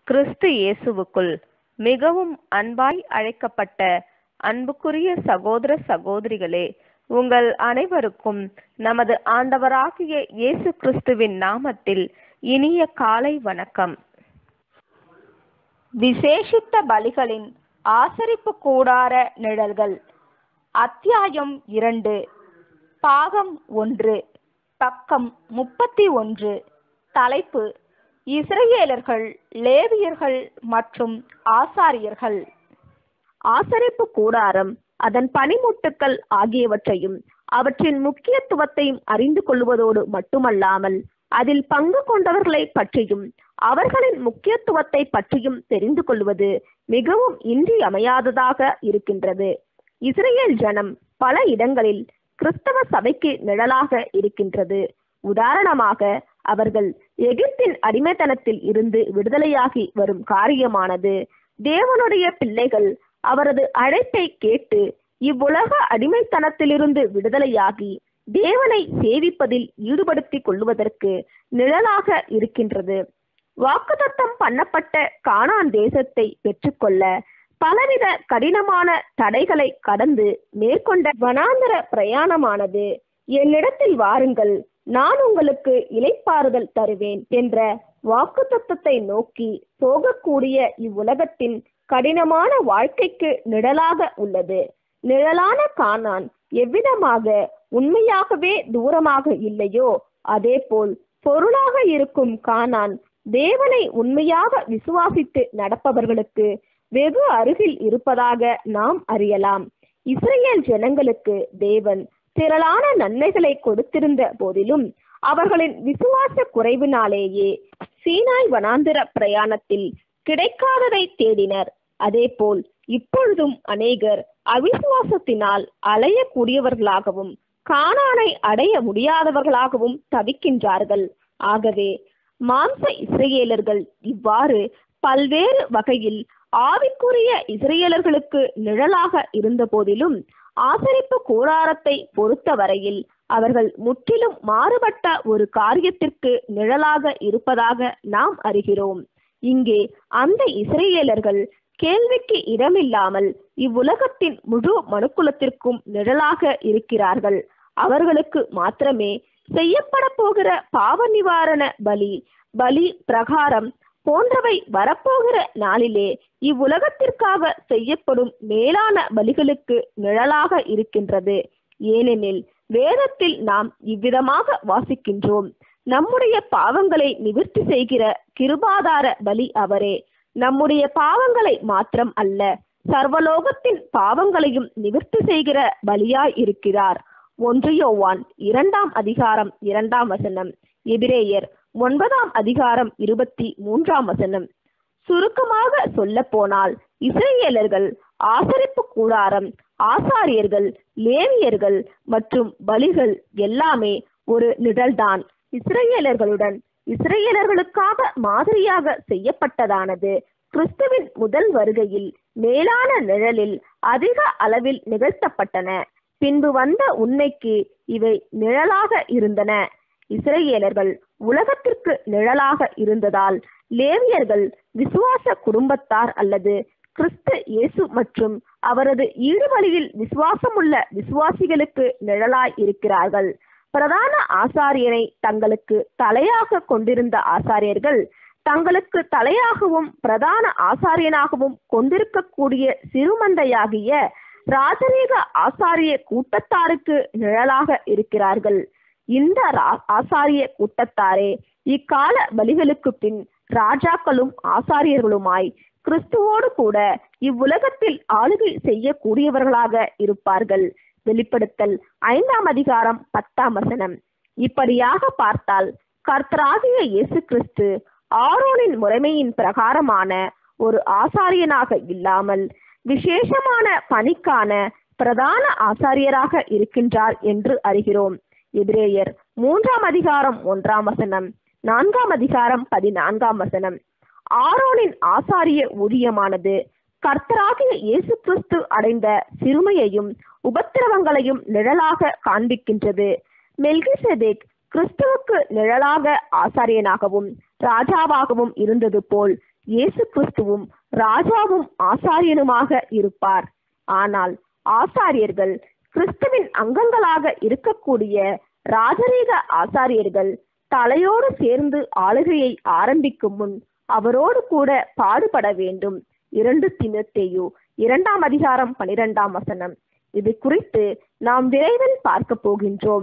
கிறிஸ்து இயேசுவுக்குள் மிகவும் அன்பாய் அழைக்கப்பட்ட அன்புக்குரிய சகோதர சகோதரிகளே உங்கள் அனைவருக்கும் நமது ஆண்டவராகிய இயேசு கிறிஸ்துவின் நாமத்தில் இனிய காலை வணக்கம் விசேஷித்த பலிகளின் ஆசரிப்பு கூடார நிழல்கள் அத்தியாயம் இரண்டு பாகம் ஒன்று பக்கம் முப்பத்தி ஒன்று தலைப்பு இஸ்ரேலர்கள் லேவியர்கள் மற்றும் ஆசாரியர்கள் ஆசரிப்பு கூடாரம் அதன் பனிமுட்டுக்கள் ஆகியவற்றையும் அவற்றின் முக்கியத்துவத்தையும் அறிந்து கொள்வதோடு மட்டுமல்லாமல் அதில் பங்கு கொண்டவர்களை பற்றியும் அவர்களின் முக்கியத்துவத்தை பற்றியும் தெரிந்து கொள்வது மிகவும் இன்றியமையாததாக இருக்கின்றது இஸ்ரேல் ஜனம் பல இடங்களில் கிறிஸ்தவ சபைக்கு நிழலாக இருக்கின்றது உதாரணமாக அவர்கள் எகிப்தின் அடிமைத்தனத்தில் இருந்து விடுதலையாகி வரும் காரியமானது தேவனுடைய பிள்ளைகள் அவரது அழைப்பை கேட்டு இவ்வுலக அடிமைத்தனத்திலிருந்து விடுதலையாகி தேவனை சேவிப்பதில் ஈடுபடுத்திக் கொள்வதற்கு நிழலாக இருக்கின்றது வாக்குத்தத்தம் பண்ணப்பட்ட கானான் தேசத்தை பெற்றுக்கொள்ள பலவித கடினமான தடைகளை கடந்து மேற்கொண்ட வனாந்தர பிரயாணமானது என்னிடத்தில் வாருங்கள் நான் உங்களுக்கு இலைப்பாறுதல் தருவேன் என்ற வாக்குத்தத்தத்தை நோக்கி போகக்கூடிய இவ்வுலகத்தின் கடினமான வாழ்க்கைக்கு நிழலாக உள்ளது நிழலான கானான் எவ்விதமாக உண்மையாகவே தூரமாக இல்லையோ அதேபோல் பொருளாக இருக்கும் கானான் தேவனை உண்மையாக விசுவாசித்து நடப்பவர்களுக்கு வெகு அருகில் இருப்பதாக நாம் அறியலாம் இஸ்ரேல் ஜனங்களுக்கு தேவன் திரளான நன்மைகளை கொடுத்திருந்த போதிலும் அவர்களின் விசுவாச குறைவினாலேயே சீனாய் வனாந்திர பிரயாணத்தில் கிடைக்காததை தேடினர் அதேபோல் இப்பொழுதும் அநேகர் அவிசுவாசத்தினால் அலையக்கூடியவர்களாகவும் காணானை அடைய முடியாதவர்களாகவும் தவிக்கின்றார்கள் ஆகவே மாம்ச இஸ்ரேலர்கள் இவ்வாறு பல்வேறு வகையில் ஆவிக்குரிய இஸ்ரேலர்களுக்கு நிழலாக இருந்த போதிலும் ஆசரிப்பு கூடாரத்தை பொறுத்தவரையில் அவர்கள் முற்றிலும் மாறுபட்ட ஒரு காரியத்திற்கு நிழலாக இருப்பதாக நாம் அறிகிறோம் இங்கே அந்த இஸ்ரேலர்கள் கேள்விக்கு இடமில்லாமல் இவ்வுலகத்தின் முழு மனுக்குலத்திற்கும் நிழலாக இருக்கிறார்கள் அவர்களுக்கு மாத்திரமே செய்யப்பட போகிற பாவ நிவாரண பலி பலி பிரகாரம் போன்றவை வரப்போகிற நாளிலே இவ்வுலகத்திற்காக செய்யப்படும் மேலான பலிகளுக்கு நிழலாக இருக்கின்றது ஏனெனில் வேதத்தில் நாம் இவ்விதமாக வாசிக்கின்றோம் நம்முடைய பாவங்களை நிவிர்த்தி செய்கிற கிருபாதார பலி அவரே நம்முடைய பாவங்களை மாத்திரம் அல்ல சர்வலோகத்தின் பாவங்களையும் நிவிர்த்தி செய்கிற பலியாய் இருக்கிறார் ஒன்றியோவான் இரண்டாம் அதிகாரம் இரண்டாம் வசனம் எபிரேயர் ஒன்பதாம் அதிகாரம் இருபத்தி மூன்றாம் வசனம் சுருக்கமாக சொல்ல போனால் இஸ்ரேலர்கள் ஆசரிப்பு கூடாரம் ஆசாரியர்கள் லேவியர்கள் மற்றும் பலிகள் எல்லாமே ஒரு நிழல்தான் இஸ்ரேலர்களுடன் இஸ்ரேலர்களுக்காக மாதிரியாக செய்யப்பட்டதானது கிறிஸ்துவின் முதல் வருகையில் மேலான நிழலில் அதிக அளவில் நிகழ்த்தப்பட்டன பின்பு வந்த உண்மைக்கு இவை நிழலாக இருந்தன இஸ்ரேலர்கள் உலகத்திற்கு நிழலாக இருந்ததால் லேவியர்கள் விசுவாச குடும்பத்தார் அல்லது கிறிஸ்து இயேசு மற்றும் அவரது ஈடுபலியில் விசுவாசமுள்ள விசுவாசிகளுக்கு நிழலாய் இருக்கிறார்கள் பிரதான ஆசாரியனை தங்களுக்கு தலையாக கொண்டிருந்த ஆசாரியர்கள் தங்களுக்கு தலையாகவும் பிரதான ஆசாரியனாகவும் கொண்டிருக்கக்கூடிய சிறுமந்தையாகிய ராஜரீக ஆசாரிய கூட்டத்தாருக்கு நிழலாக இருக்கிறார்கள் இந்த ஆசாரிய கூட்டத்தாரே இக்கால பலிகளுக்கு பின் ராஜாக்களும் ஆசாரியர்களுமாய் கிறிஸ்துவோடு கூட இவ்வுலகத்தில் ஆளுகை செய்யக்கூடியவர்களாக இருப்பார்கள் வெளிப்படுத்தல் ஐந்தாம் அதிகாரம் பத்தாம் வசனம் இப்படியாக பார்த்தால் கர்த்தராகிய இயேசு கிறிஸ்து ஆரோனின் முறைமையின் பிரகாரமான ஒரு ஆசாரியனாக இல்லாமல் விசேஷமான பணிக்கான பிரதான ஆசாரியராக இருக்கின்றார் என்று அறிகிறோம் எபிரேயர் மூன்றாம் அதிகாரம் ஒன்றாம் வசனம் நான்காம் அதிகாரம் பதினான்காம் வசனம் ஆரோனின் ஆசாரிய ஊதியமானது கர்த்தராகிய இயேசு கிறிஸ்து அடைந்த சிறுமையையும் உபத்திரவங்களையும் நிழலாக காண்பிக்கின்றது மெல்கிசெதேக் கிறிஸ்துவுக்கு நிழலாக ஆசாரியனாகவும் ராஜாவாகவும் இருந்தது போல் இயேசு கிறிஸ்துவும் ராஜாவும் ஆசாரியனுமாக இருப்பார் ஆனால் ஆசாரியர்கள் கிறிஸ்துவின் அங்கங்களாக இருக்கக்கூடிய ராஜரீக ஆசாரியர்கள் தலையோடு சேர்ந்து ஆளுகையை ஆரம்பிக்கும் முன் அவரோடு கூட பாடுபட வேண்டும் இரண்டு திமுத்தேயு இரண்டாம் அதிகாரம் பனிரெண்டாம் வசனம் இது குறித்து நாம் விரைவில் பார்க்க போகின்றோம்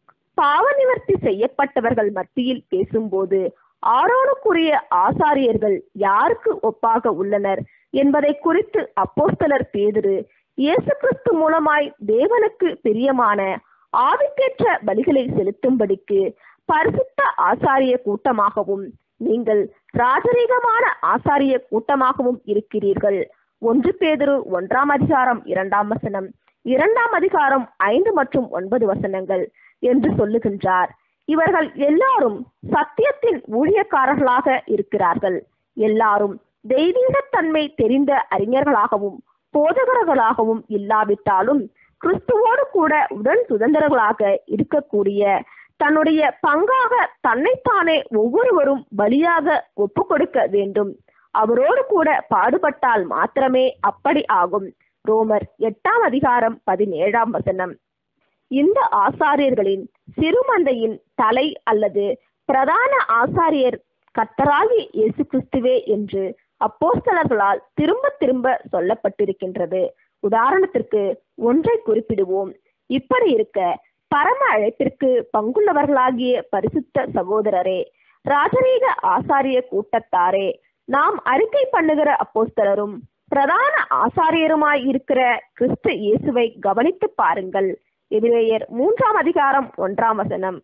பாவ நிவர்த்தி செய்யப்பட்டவர்கள் மத்தியில் பேசும்போது ஆரோனுக்குரிய ஆசாரியர்கள் யாருக்கு ஒப்பாக உள்ளனர் என்பதை குறித்து அப்போஸ்தலர் பேதுரு இயேசு கிறிஸ்து மூலமாய் தேவனுக்கு பிரியமான ஆவிக்கேற்ற பலிகளை செலுத்தும்படிக்கு பரிசுத்த ஆசாரிய கூட்டமாகவும் நீங்கள் ராஜரீகமான ஆசாரிய கூட்டமாகவும் இருக்கிறீர்கள் ஒன்று பேதுரு ஒன்றாம் அதிகாரம் இரண்டாம் வசனம் இரண்டாம் அதிகாரம் ஐந்து மற்றும் ஒன்பது வசனங்கள் என்று சொல்லுகின்றார் இவர்கள் எல்லாரும் சத்தியத்தின் ஊழியக்காரர்களாக இருக்கிறார்கள் எல்லாரும் தெய்வீகத்தன்மை தெரிந்த அறிஞர்களாகவும் போதகர்களாகவும் இல்லாவிட்டாலும் கிறிஸ்துவோடு கூட உடன் சுதந்திரர்களாக இருக்கக்கூடிய தன்னுடைய பங்காக தன்னைத்தானே ஒவ்வொருவரும் பலியாக ஒப்பு கொடுக்க வேண்டும் அவரோடு கூட பாடுபட்டால் மாத்திரமே அப்படி ஆகும் ரோமர் எட்டாம் அதிகாரம் பதினேழாம் வசனம் இந்த ஆசாரியர்களின் சிறுமந்தையின் தலை அல்லது பிரதான ஆசாரியர் கர்த்தராகி இயேசு கிறிஸ்துவே என்று அப்போஸ்தலர்களால் திரும்ப திரும்ப சொல்லப்பட்டிருக்கின்றது உதாரணத்திற்கு ஒன்றை குறிப்பிடுவோம் இப்படி இருக்க பரம அழைப்பிற்கு பங்குள்ளவர்களாகிய பரிசுத்த சகோதரரே ராஜரீக ஆசாரிய கூட்டத்தாரே நாம் அறிக்கை பண்ணுகிற அப்போஸ்தலரும் பிரதான ஆசாரியருமாய் இருக்கிற கிறிஸ்து இயேசுவை கவனித்து பாருங்கள் எபிரேயர் மூன்றாம் அதிகாரம் ஒன்றாம் வசனம்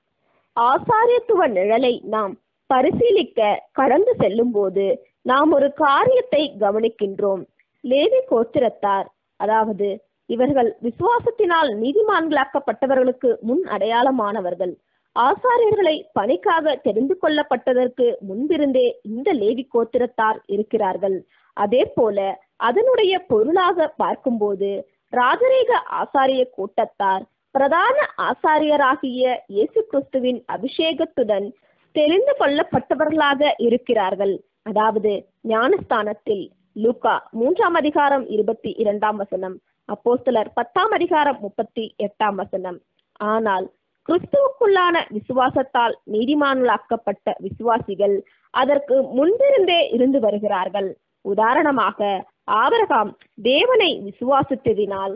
ஆசாரியத்துவ நிழலை நாம் பரிசீலிக்க கடந்து செல்லும் போது நாம் ஒரு காரியத்தை கவனிக்கின்றோம் லேவி கோத்திரத்தார் அதாவது இவர்கள் விசுவாசத்தினால் நீதிமான்களாக்கப்பட்டவர்களுக்கு முன் அடையாளமானவர்கள் ஆசாரியர்களை பணிக்காக தெரிந்து கொள்ளப்பட்டதற்கு முன்பிருந்தே இந்த லேவி கோத்திரத்தார் இருக்கிறார்கள் அதே போல அதனுடைய பொருளாக பார்க்கும்போது ராஜரீக ஆசாரிய கூட்டத்தார் பிரதான ஆசாரியராகிய இயேசு கிறிஸ்துவின் அபிஷேகத்துடன் தெரிந்து கொள்ளப்பட்டவர்களாக இருக்கிறார்கள் அதாவது ஞானஸ்தானத்தில் லூகா மூன்றாம் அதிகாரம் இருபத்தி இரண்டாம் வசனம் அப்போஸ்தலர் பத்தாம் அதிகாரம் முப்பத்தி எட்டாம் வசனம் ஆனால் கிறிஸ்துவுக்குள்ளான விசுவாசத்தால் நீதிமான்களாக்கப்பட்ட விசுவாசிகள் அதற்கு முன்பிருந்தே இருந்து வருகிறார்கள் உதாரணமாக ஆபரகாம் தேவனை விசுவாசித்ததினால்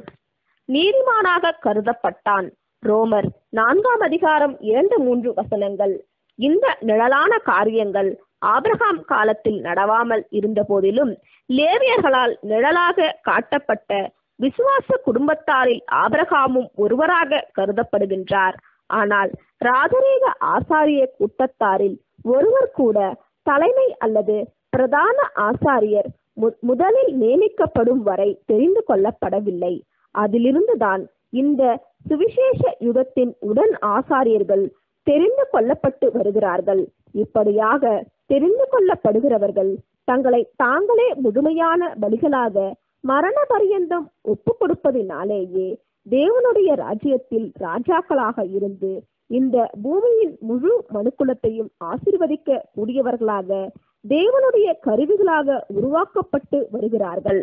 நீதிமானாக கருதப்பட்டான் ரோமர் நான்காம் அதிகாரம் இரண்டு மூன்று வசனங்கள் இந்த நிழலான காரியங்கள் ஆபிரகாம் காலத்தில் நடவாமல் இருந்த போதிலும் லேவியர்களால் நிழலாக காட்டப்பட்ட விசுவாச குடும்பத்தாரில் ஆபிரகாமும் ஒருவராக கருதப்படுகின்றார் ஆனால் ராஜரீக ஆசாரிய கூட்டத்தாரில் ஒருவர் கூட தலைமை அல்லது பிரதான ஆசாரியர் முதலில் நியமிக்கப்படும் வரை தெரிந்து கொள்ளப்படவில்லை அதிலிருந்துதான் இந்த சுவிசேஷ யுகத்தின் உடன் ஆசாரியர்கள் தெரிந்து கொள்ளப்பட்டு வருகிறார்கள் இப்படியாக தெரிந்து கொள்ளப்படுகிறவர்கள் தங்களை தாங்களே முழுமையான பலிகளாக மரண பரியந்தம் ஒப்பு கொடுப்பதினாலேயே தேவனுடைய ராஜ்யத்தில் ராஜாக்களாக இருந்து இந்த பூமியின் முழு மனுக்குலத்தையும் ஆசிர்வதிக்க கூடியவர்களாக தேவனுடைய கருவிகளாக உருவாக்கப்பட்டு வருகிறார்கள்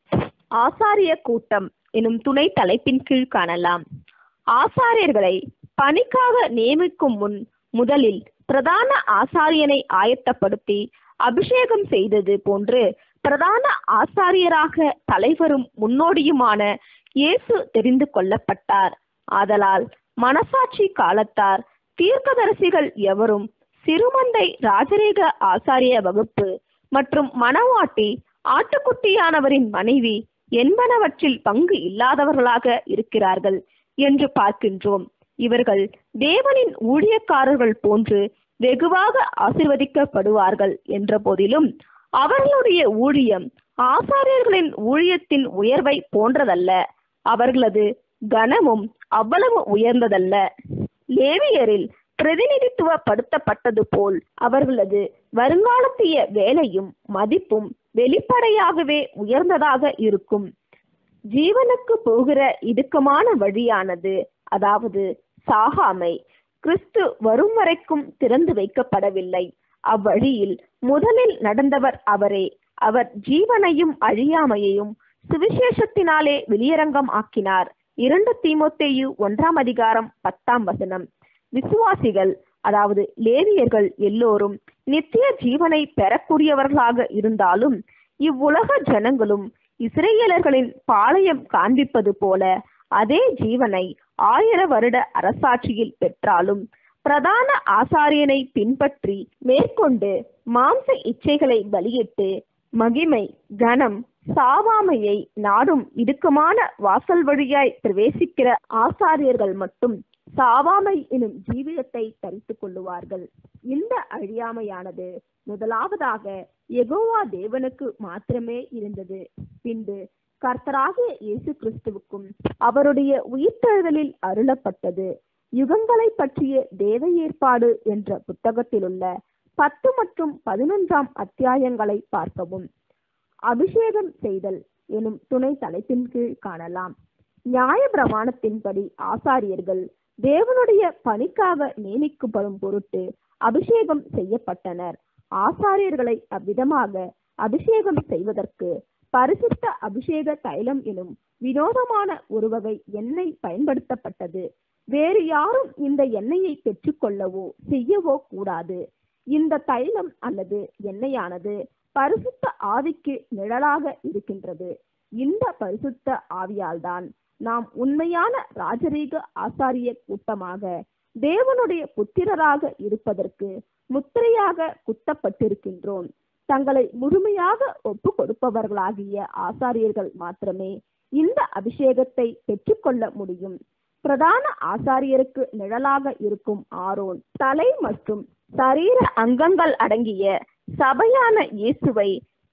ஆசாரிய கூட்டம் எனும் துணை தலைப்பின் கீழ் காணலாம் ஆசாரியர்களை பணிக்காக நியமிக்கும் முன் முதலில் பிரதான ஆசாரியனை ஆயத்தப்படுத்தி அபிஷேகம் செய்தது போன்று பிரதான ஆசாரியராக தலைவரும் முன்னோடியுமான இயேசு தெரிந்து கொள்ளப்பட்டார் ஆதலால் மனசாட்சி காலத்தார் தீர்க்கதரிசிகள் எவரும் சிறுமந்தை ராஜரீக ஆசாரிய வகுப்பு மற்றும் மணவாட்டி ஆட்டுக்குட்டியானவரின் மனைவி என்பனவற்றில் பங்கு இல்லாதவர்களாக இருக்கிறார்கள் என்று பார்க்கின்றோம் இவர்கள் தேவனின் ஊழியக்காரர்கள் போன்று வெகுவாக ஆசிர்வதிக்கப்படுவார்கள் என்ற போதிலும் அவர்களுடைய ஊழியம் ஆசாரியர்களின் ஊழியத்தின் உயர்வை போன்றதல்ல அவர்களது கனமும் அவ்வளவு உயர்ந்ததல்ல லேவியரில் பிரதிநிதித்துவப்படுத்தப்பட்டது போல் அவர்களது வருங்காலத்திய வேலையும் மதிப்பும் வெளிப்படையாகவே உயர்ந்ததாக இருக்கும் ஜீவனுக்கு போகிற இடுக்கமான வழியானது அதாவது சாகாமை கிறிஸ்து வரும் வரைக்கும் திறந்து வைக்கப்படவில்லை அவ்வழியில் முதலில் நடந்தவர் அவரே அவர் ஜீவனையும் அழியாமையையும் சுவிசேஷத்தினாலே வெளியரங்கம் ஆக்கினார் இரண்டு தீமோத்தேயு ஒன்றாம் அதிகாரம் பத்தாம் வசனம் விசுவாசிகள் அதாவது லேவியர்கள் எல்லோரும் நித்திய ஜீவனை பெறக்கூடியவர்களாக இருந்தாலும் இவ்வுலக ஜனங்களும் இஸ்ரேலர்களின் பாளையம் காண்பிப்பது போல அதே ஜீவனை ஆயிர வருட அரசாட்சியில் பெற்றாலும் பிரதான ஆசாரியனை பின்பற்றி மேற்கொண்டு மாம்ச இச்சைகளை பலியிட்டு மகிமை கனம் சாவாமையை நாடும் இடுக்கமான வாசல் வழியாய் பிரவேசிக்கிற ஆசாரியர்கள் மட்டும் சாவாமை எனும் ஜீவிதத்தை தரித்துக் கொள்ளுவார்கள் இந்த அழியாமையானது முதலாவதாக எகோவா தேவனுக்கு மாத்திரமே இருந்தது பின்பு கர்த்தராகிய இயேசு கிறிஸ்துவுக்கும் அவருடைய உயிர்த்தெழுதலில் அருளப்பட்டது யுகங்களை பற்றிய தேவ ஏற்பாடு என்ற புத்தகத்திலுள்ள பத்து மற்றும் பதினொன்றாம் அத்தியாயங்களை பார்க்கவும் அபிஷேகம் செய்தல் எனும் துணை தலைப்பின் கீழ் காணலாம் நியாய பிரமாணத்தின்படி ஆசாரியர்கள் தேவனுடைய பணிக்காக நியமிக்கப்படும் பொருட்டு அபிஷேகம் செய்யப்பட்டனர் ஆசாரியர்களை அவ்விதமாக அபிஷேகம் செய்வதற்கு பரிசுத்த அபிஷேக தைலம் எனும் வினோதமான ஒரு வகை எண்ணெய் பயன்படுத்தப்பட்டது வேறு யாரும் இந்த எண்ணெயை பெற்றுக்கொள்ளவோ செய்யவோ கூடாது இந்த தைலம் அல்லது எண்ணெயானது பரிசுத்த ஆவிக்கு நிழலாக இருக்கின்றது இந்த பரிசுத்த ஆவியால்தான் நாம் உண்மையான ராஜரீக ஆசாரிய கூட்டமாக தேவனுடைய புத்திரராக இருப்பதற்கு முத்திரையாக குத்தப்பட்டிருக்கின்றோம் தங்களை முழுமையாக ஒப்பு கொடுப்பவர்களாகிய ஆசாரியர்கள் மாத்திரமே இந்த அபிஷேகத்தை பெற்றுக்கொள்ள முடியும் பிரதான ஆசாரியருக்கு நிழலாக இருக்கும் ஆரோன் தலை மற்றும் சரீர அங்கங்கள் அடங்கிய சபையான இயேசுவை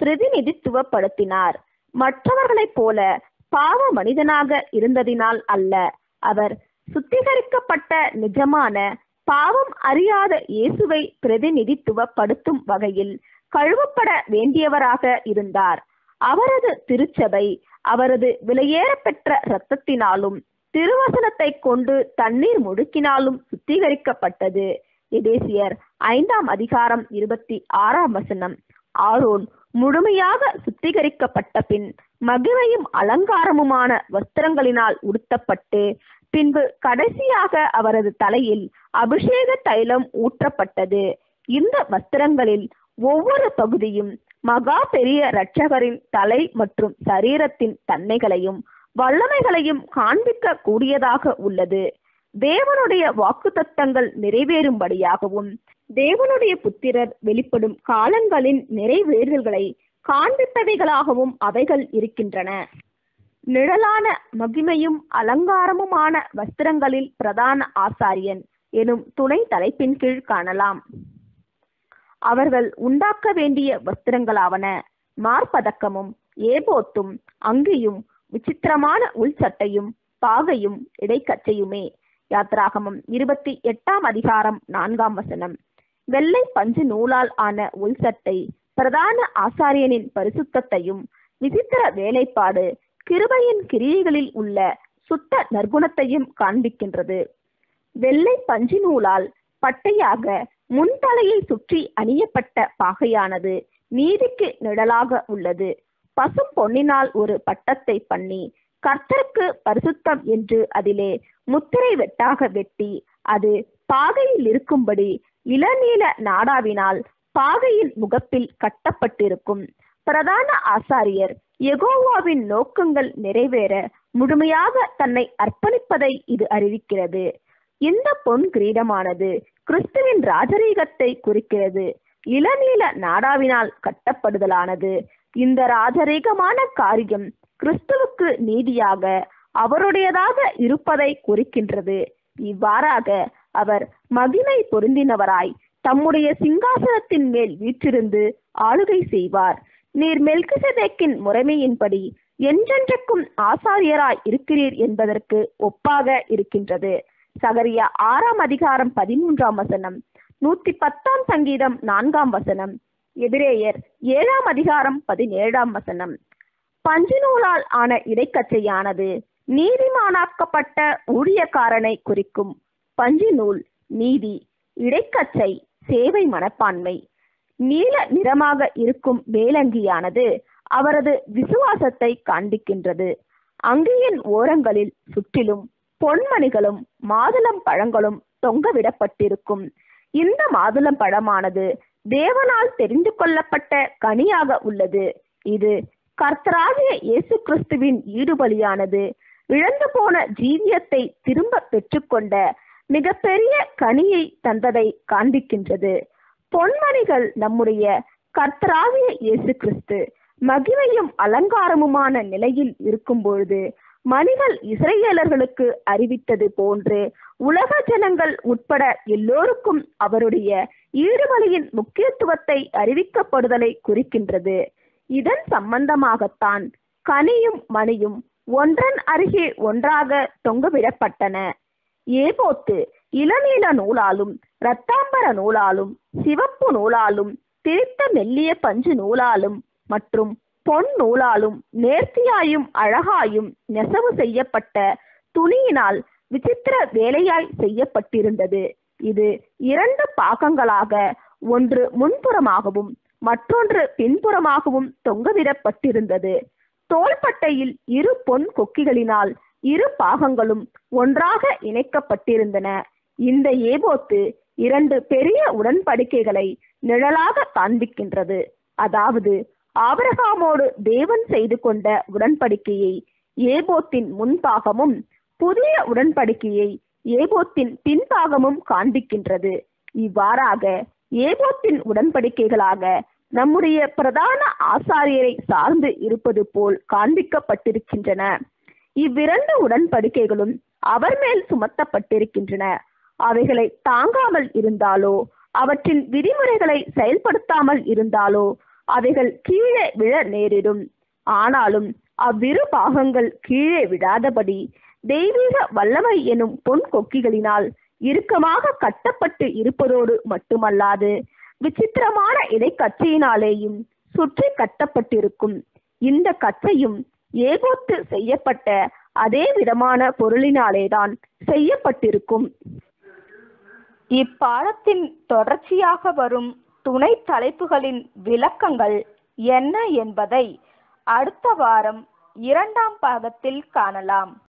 பிரதிநிதித்துவப்படுத்தினார் மற்றவர்களைப் போல பாவ மனிதனாக இருந்ததினால் அல்ல அவர் சுத்திகரிக்கப்பட்ட நிஜமான பாவம் அறியாத இயேசுவை பிரதிநிதித்துவப்படுத்தும் வகையில் கழுவப்பட வேண்டியவராக இருந்தார் அவரது திருச்சபை அவரது விலையேறப்பெற்ற இரத்தத்தினாலும் திருவசனத்தை கொண்டு தண்ணீர் முழுக்கினாலும் சுத்திகரிக்கப்பட்டது எதேசியர் ஐந்தாம் அதிகாரம் இருபத்தி ஆறாம் வசனம் ஆரோன் முழுமையாக சுத்திகரிக்கப்பட்ட பின் மகிமையும் அலங்காரமுமான வஸ்திரங்களினால் உடுத்தப்பட்டு பின்பு கடைசியாக அவரது தலையில் அபிஷேக தைலம் ஊற்றப்பட்டது இந்த வஸ்திரங்களில் ஒவ்வொரு பகுதியும் மகா பெரிய இரட்சகரின் தலை மற்றும் சரீரத்தின் தன்மைகளையும் வல்லமைகளையும் காண்பிக்க கூடியதாக உள்ளது தேவனுடைய வாக்குத்தத்தங்கள் நிறைவேறும்படியாகவும் தேவனுடைய புத்திரர் வெளிப்படும் காலங்களின் நிறைவேறுதல்களை காண்பிப்பவைகளாகவும் அவைகள் இருக்கின்றன நிழலான மகிமையும் அலங்காரமுமான வஸ்திரங்களில் பிரதான ஆசாரியன் எனும் துணை தலைப்பின் கீழ் காணலாம் அவர்கள் உண்டாக்க வேண்டிய வஸ்திரங்களாவன மார்பதக்கமும் ஏபோத்தும் அங்கியும் விசித்திரமான உள்சட்டையும் பாகையும் இடைக்கச்சையுமே யாத்ராகமம் இருபத்தி எட்டாம் அதிகாரம் நான்காம் வசனம் வெள்ளை பஞ்சு நூலால் ஆன உள்சட்டை பிரதான ஆசாரியனின் பரிசுத்தத்தையும் விசித்திர வேலைப்பாடு கிருபையின் கிரியைகளில் உள்ள சுத்த நற்குணத்தையும் காண்பிக்கின்றது வெள்ளை பஞ்சு நூலால் பட்டையாக முன்தலையை சுற்றி அணியப்பட்ட பாகையானது நீதிக்கு நிழலாக உள்ளது பசும் பொன்னினால் ஒரு பட்டத்தை பண்ணி கர்த்தருக்கு பரிசுத்தம் என்று அதிலே முத்திரை வெட்டாக வெட்டி அது பாகையில் இருக்கும்படி இளநீல நாடாவினால் பாகையின் முகப்பில் கட்டப்பட்டிருக்கும் பிரதான ஆசாரியர் யெகோவாவின் நோக்கங்கள் நிறைவேற முழுமையாக தன்னை அர்ப்பணிப்பதை இது அறிவிக்கிறது இந்த பொன் கிரீடமானது கிறிஸ்துவின் ராஜரீகத்தை குறிக்கிறது இளநீல நாடாவினால் கட்டப்படுதலானது இந்த ராஜரீகமான காரியம் கிறிஸ்துவுக்கு நீதியாக அவருடையதாக இருப்பதை குறிக்கின்றது இவ்வாறாக அவர் மகிமை பொருந்தினவராய் தம்முடைய சிங்காசனத்தின் மேல் வீற்றிருந்து ஆளுகை செய்வார் நீர் மெல்கிசதேக்கின் முறைமையின்படி என்றென்றைக்கும் ஆசாரியராய் இருக்கிறீர் என்பதற்கு ஒப்பாக இருக்கின்றது சகரியா ஆறாம் அதிகாரம் பதிமூன்றாம் வசனம் நூத்தி பத்தாம் சங்கீதம் நான்காம் வசனம் எபிரேயர் ஏழாம் அதிகாரம் பதினேழாம் வசனம் பஞ்சு நூலால் ஆன இடைக்கச்சையானது நீதிமானாக்கப்பட்ட ஊழியக்காரனை குறிக்கும் பஞ்சு நூல் நீதி இடைக்கச்சை சேவை மனப்பான்மை நீல நிறமாக இருக்கும் மேலங்கியானது அவரது விசுவாசத்தை காண்பிக்கின்றது அங்கியின் ஓரங்களில் சுற்றிலும் பொன்மணிகளும் மாதுளம் பழங்களும் தொங்கவிடப்பட்டிருக்கும் இந்த மாதுளம் பழமானது தேவனால் தெரிந்து கொள்ளப்பட்ட கனியாக உள்ளது இது கர்த்தராகிய இயேசு கிறிஸ்துவின் ஈடுபலியானது இழந்து போன ஜீவியத்தை திரும்ப பெற்றுக்கொண்ட மிகப்பெரிய கனியை தந்ததை காண்பிக்கின்றது பொன்மணிகள் நம்முடைய கர்த்தராகிய இயேசு கிறிஸ்து மகிமையும் அலங்காரமுமான நிலையில் இருக்கும் பொழுது மணிகள் இஸ்ரேலர்களுக்கு அறிவித்தது போன்று உலக ஜனங்கள் உட்பட எல்லோருக்கும் அவருடைய ஈடுபலியின் முக்கியத்துவத்தை அறிவிக்கப்படுதலை குறிக்கின்றது இதன் சம்பந்தமாகத்தான் கனியும் மணியும் ஒன்றன் அருகே ஒன்றாக தொங்கவிடப்பட்டன ஏபோத்து இளநீல நூலாலும் இரத்தாம்பர நூலாலும் சிவப்பு நூலாலும் திரித்த மெல்லிய பஞ்சு நூலாலும் மற்றும் பொன் நூலாலும் நேர்த்தியாயும் அழகாயும் நெசவு செய்யப்பட்ட துணியினால் விசித்திர வேலையாய் செய்யப்பட்டிருந்தது இது இரண்டு பாகங்களாக ஒன்று முன்புறமாகவும் மற்றொன்று பின்புறமாகவும் தொங்கவிடப்பட்டிருந்தது தோள்பட்டையில் இரு பொன் கொக்கிகளினால் இரு பாகங்களும் ஒன்றாக இணைக்கப்பட்டிருந்தன இந்த ஏபோத்து இரண்டு பெரிய உடன்படிக்கைகளை நிழலாக காண்பிக்கின்றது அதாவது ஆபிரகாமோடு தேவன் செய்து கொண்ட உடன்படிக்கையை ஏபோத்தின் முன்பாகமும் புதிய உடன்படிக்கையை ஏபோத்தின் பின்பாகமும் காண்பிக்கின்றது இவ்வாறாக ஏபோத்தின் உடன்படிக்கைகளாக நம்முடைய பிரதான ஆசாரியரை சார்ந்து இருப்பது போல் காண்பிக்கப்பட்டிருக்கின்றன இவ்விரண்டு உடன்படிக்கைகளும் அவர் மேல் சுமத்தப்பட்டிருக்கின்றன அவைகளை தாங்காமல் இருந்தாலோ அவற்றின் விதிமுறைகளை செயல்படுத்தாமல் இருந்தாலோ அவைகள் கீழே விழ நேரிடும் ஆனாலும் அவ்விரு பாகங்கள் கீழே விழாதபடி தெய்வீக வல்லமை எனும் பொன் கொக்கிகளினால் இறுக்கமாக கட்டப்பட்டு இருப்பதோடு மட்டுமல்லாது விசித்திரமான இடைக்கச்சையினாலேயும் சுற்றி கட்டப்பட்டிருக்கும் இந்த கச்சையும் ஏகோத்து செய்யப்பட்ட அதே விதமான பொருளினாலேதான் செய்யப்பட்டிருக்கும் இப்பாடத்தின் தொடர்ச்சியாக வரும் துணை தலைப்புகளின் விளக்கங்கள் என்ன என்பதை அடுத்த வாரம் இரண்டாம் பாகத்தில் காணலாம்